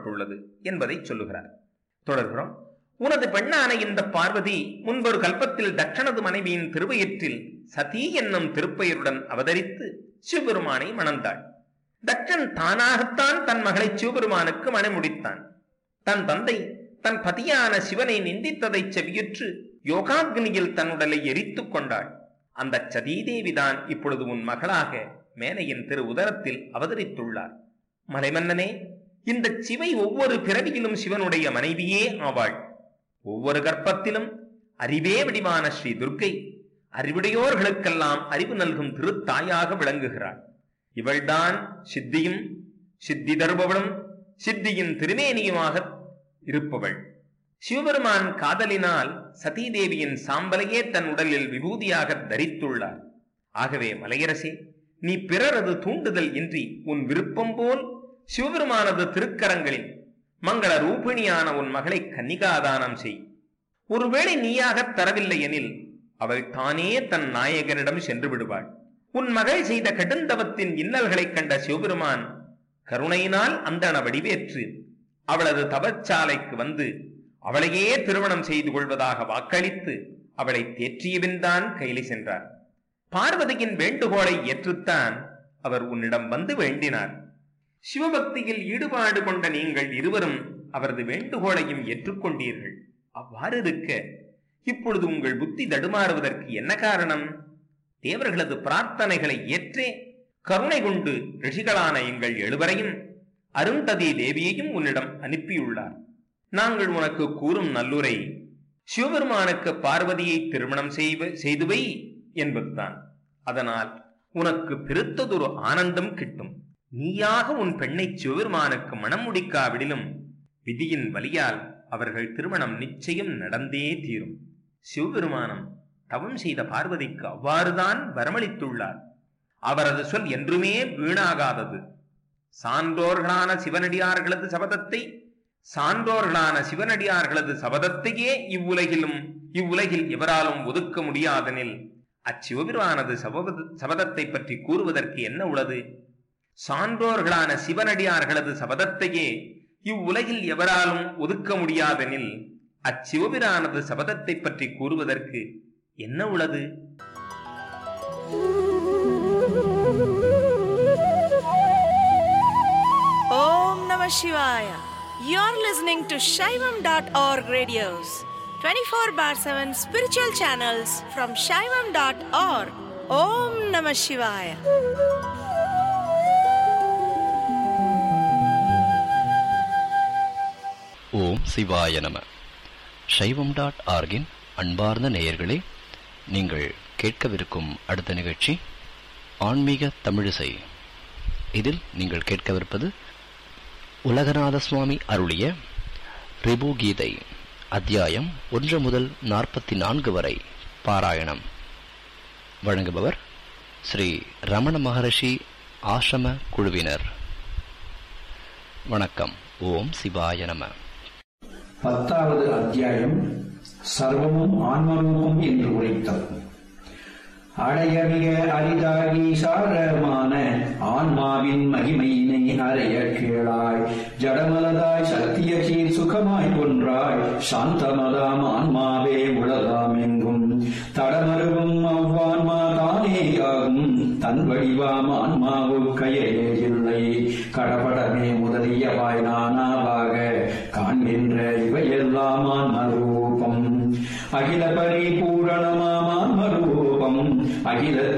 சொல்லப்பட்டுள்ளது என்பதை சொல்லுகிறார் தொடர்கிறோம் உனது பெண்ணான இந்த பார்வதி முன்பொரு கல்பத்தில் தட்சணது மனைவியின் திருவயிற்றில் சதி என்னும் திருப்பெயருடன் அவதரித்து சிவபெருமானை மணந்தாள் தட்சன் தானாகத்தான் தன் மகளை சிவபெருமானுக்கு மணமுடித்தான் தன் தந்தை தன் பதியான சிவனை நிந்தித்ததை செவியுற்று யோகாக்னியில் தன் உடலை எரித்துக் கொண்டாள் அந்த சதீதேவிதான் இப்பொழுது உன் மகளாக மேனையின் திரு உதரத்தில் அவதரித்துள்ளார் மலைமன்னனே இந்த சிவை ஒவ்வொரு பிறவியிலும் சிவனுடைய மனைவியே ஆவாள் ஒவ்வொரு கர்ப்பத்திலும் அறிவே வடிவான ஸ்ரீ துர்க்கை அறிவுடையோர்களுக்கெல்லாம் அறிவு நல்கும் திருத்தாயாக விளங்குகிறாள் இவள்தான் சித்தியும் சித்தி தருபவளும் சித்தியின் திருமேனியுமாக இருப்பவள் சிவபெருமான் காதலினால் சதீதேவியின் சாம்பலையே தன் உடலில் விபூதியாக தரித்துள்ளார் ஆகவே மலையரசே நீ பிறரது தூண்டுதல் இன்றி உன் விருப்பம் போல் சிவபெருமானது திருக்கரங்களில் மங்கள ரூபிணியான உன் மகளை கன்னிகாதானம் செய் ஒருவேளை நீயாக தரவில்லை எனில் அவள் தானே தன் நாயகனிடம் சென்று விடுவாள் உன் மகள் செய்த கடுந்தவத்தின் இன்னல்களைக் கண்ட சிவபெருமான் கருணையினால் அந்தண வடிவேற்று அவளது தவச்சாலைக்கு வந்து அவளையே திருமணம் செய்து கொள்வதாக வாக்களித்து அவளை தேற்றியவின்தான் கைலி சென்றார் பார்வதியின் வேண்டுகோளை ஏற்றுத்தான் அவர் உன்னிடம் வந்து வேண்டினார் சிவபக்தியில் ஈடுபாடு கொண்ட நீங்கள் இருவரும் அவரது வேண்டுகோளையும் ஏற்றுக்கொண்டீர்கள் அவ்வாறு இருக்க இப்பொழுது உங்கள் புத்தி தடுமாறுவதற்கு என்ன காரணம் தேவர்களது பிரார்த்தனைகளை ஏற்றே கருணை கொண்டு ரிஷிகளான எங்கள் எழுவரையும் அருந்ததி தேவியையும் உன்னிடம் அனுப்பியுள்ளார் நாங்கள் உனக்கு கூறும் நல்லுரை சிவபெருமானுக்கு பார்வதியை திருமணம் செய்வ செய்துவை என்பதுதான் அதனால் உனக்கு பெருத்ததொரு ஆனந்தம் கிட்டும் நீயாக உன் பெண்ணை சிவபெருமானுக்கு மனம் முடிக்காவிடிலும் விதியின் வலியால் அவர்கள் திருமணம் நிச்சயம் நடந்தே தீரும் சிவபெருமானம் தவம் செய்த பார்வதிக்கு அவ்வாறுதான் வரமளித்துள்ளார் அவரது சொல் என்றுமே வீணாகாதது சான்றோர்களான சிவனடியார்களது சபதத்தை சான்றோர்களான சிவனடியார்களது சபதத்தையே இவ்வுலகிலும் இவ்வுலகில் எவராலும் ஒதுக்க முடியாதெனில் அச்சிவபிரானது சபத சபதத்தை பற்றி கூறுவதற்கு என்ன உள்ளது சான்றோர்களான சிவனடியார்களது சபதத்தையே இவ்வுலகில் எவராலும் ஒதுக்க முடியாதெனில் அச்சிவபிரானது சபதத்தை பற்றி கூறுவதற்கு என்ன உள்ளது Om Namah Shivaya. You're listening to Shaivam.org radios, 24 bar 7 spiritual channels from Shaivam.org. Om Namah Shivaya. ஓம் சிவாய நம சைவம் டாட் ஆர்கின் அன்பார்ந்த நேயர்களே நீங்கள் கேட்கவிருக்கும் அடுத்த நிகழ்ச்சி ஆன்மீக தமிழிசை இதில் நீங்கள் கேட்கவிருப்பது உலகநாத சுவாமி அருளிய ரிபு கீதை அத்தியாயம் ஒன்று முதல் நாற்பத்தி நான்கு வரை பாராயணம் வழங்குபவர் ஸ்ரீ ரமண மகரிஷி ஆசிரம குழுவினர் வணக்கம் ஓம் சிவாய நம பத்தாவது அத்தியாயம் சர்வமும் ஆன்மரூபம் என்று உரைத்தல் அடையவிய அரிதாகி சாரமான ஆன்மாவின் மகிமையினை அறைய கேளாய் ஜடமலதாய் சத்திய சீர் சுகமாய் ஒன்றாய் சாந்தமதாம் ஆன்மாவே உலகாம் எங்கும் தடமருவும் அவ்வான்மா தானேயாகும் தன் வடிவாம் ஆன்மாவுக்கையே இல்லை கடபடமே முதலியவாய் நானாவாக காண்கின்ற இவையெல்லாம் ஆன்மரூபம் அகில பரிபூரணமாம் ஆன்மரூபம் அகில